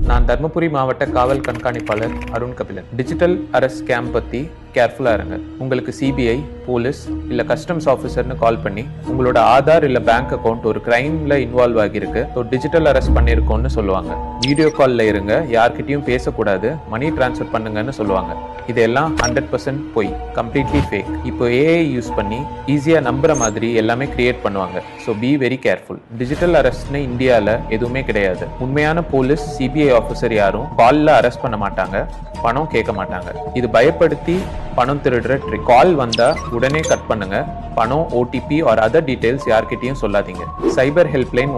நான் தர்மபுரி மாவட்ட காவல் கண்காணிப்பாளர் Arun Kabilan digital arrest scam பத்தி கேர்ஃபுல்லா இருங்க உங்களுக்கு சிபிஐ போலீஸ் இல்ல கஸ்டம்ஸ் ஆஃபீஸர்னு கால் பண்ணி உங்களோட ஆதார் இல்ல பேங்க் அக்கவுண்ட் ஒரு கிரைம்ல இன்வால்வ் ஆகியிருக்கு ஸோ டிஜிட்டல் அரெஸ்ட் பண்ணியிருக்கோம்னு சொல்லுவாங்க வீடியோ கால்ல இருங்க யார்கிட்டயும் பேசக்கூடாது மணி டிரான்ஸ்ஃபர் பண்ணுங்கன்னு சொல்லுவாங்க இதெல்லாம் ஹண்ட்ரட் பர்சன்ட் பொய் கம்ப்ளீட்லி ஃபேக் இப்போ ஏஐ யூஸ் பண்ணி ஈஸியாக நம்புற மாதிரி எல்லாமே கிரியேட் பண்ணுவாங்க so be very careful digital அரெஸ்ட்னு இந்தியாவில் எதுவுமே கிடையாது உண்மையான போலீஸ் சிபிஐ ஆஃபீஸர் யாரும் காலில் அரெஸ்ட் பண்ண மாட்டாங்க பணம் கேட்க மாட்டாங்க இது பயப்படுத்தி பணம் திருடுற ட்ரிக் கால் வந்தா உடனே கட் பண்ணுங்க பணம் ஓடிபி ஆர் அதர் டீடைல்ஸ் யார்கிட்டயும் சொல்லாதீங்க சைபர் ஹெல்ப்லைன்